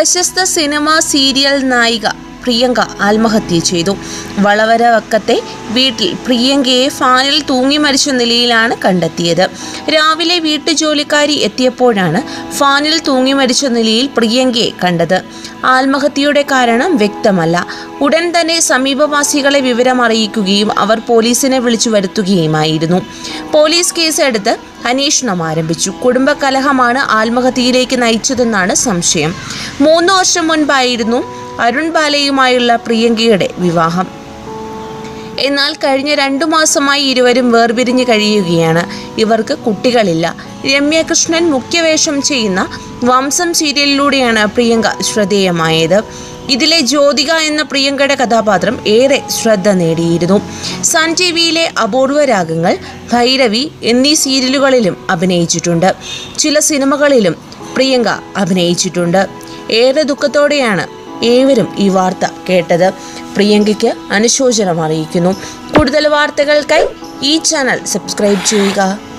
പ്രശസ്ത cinema serial നായിക പ്രിയങ്ക ആത്മഹത്യ ചെയ്തു വളവര വക്കത്തെ വീട്ടിൽ പ്രിയങ്കയെ ഫാനിൽ തൂങ്ങി മരിച്ച നിലയിലാണ് കണ്ടെത്തിയത് രാവിലെ വീട്ടുജോലിക്കാരി എത്തിയപ്പോഴാണ് ഫാനിൽ തൂങ്ങി മരിച്ച നിലയിൽ പ്രിയങ്കയെ കണ്ടത് ആത്മഹത്യയുടെ കാരണം വ്യക്തമല്ല ഉടൻ തന്നെ സമീപവാസികളെ വിവരം അറിയിക്കുകയും അവർ പോലീസിനെ വിളിച്ചു വരുത്തുകയുമായിരുന്നു പോലീസ് കേസെടുത്ത് അന്വേഷണം ആരംഭിച്ചു കുടുംബകലഹമാണ് ആത്മഹത്യയിലേക്ക് നയിച്ചതെന്നാണ് സംശയം മൂന്ന് വർഷം മുൻപായിരുന്നു അരുൺ ബാലയുമായുള്ള പ്രിയങ്കയുടെ വിവാഹം എന്നാൽ കഴിഞ്ഞ രണ്ടു മാസമായി ഇരുവരും വേർപിരിഞ്ഞ് കഴിയുകയാണ് ഇവർക്ക് കുട്ടികളില്ല രമ്യ കൃഷ്ണൻ മുഖ്യവേഷം ചെയ്യുന്ന വംശം സീരിയലിലൂടെയാണ് പ്രിയങ്ക ശ്രദ്ധേയമായത് ഇതിലെ ജ്യോതിക എന്ന പ്രിയങ്കയുടെ കഥാപാത്രം ഏറെ ശ്രദ്ധ നേടിയിരുന്നു സൺ ടി വിയിലെ അപൂർവ രാഗങ്ങൾ ഭൈരവി എന്നീ സീരിയലുകളിലും അഭിനയിച്ചിട്ടുണ്ട് ചില സിനിമകളിലും പ്രിയങ്ക അഭിനയിച്ചിട്ടുണ്ട് ഏറെ ദുഃഖത്തോടെയാണ് ഏവരും ഈ വാർത്ത കേട്ടത് പ്രിയങ്കയ്ക്ക് അനുശോചനം അറിയിക്കുന്നു കൂടുതൽ വാർത്തകൾക്കായി ഈ ചാനൽ സബ്സ്ക്രൈബ് ചെയ്യുക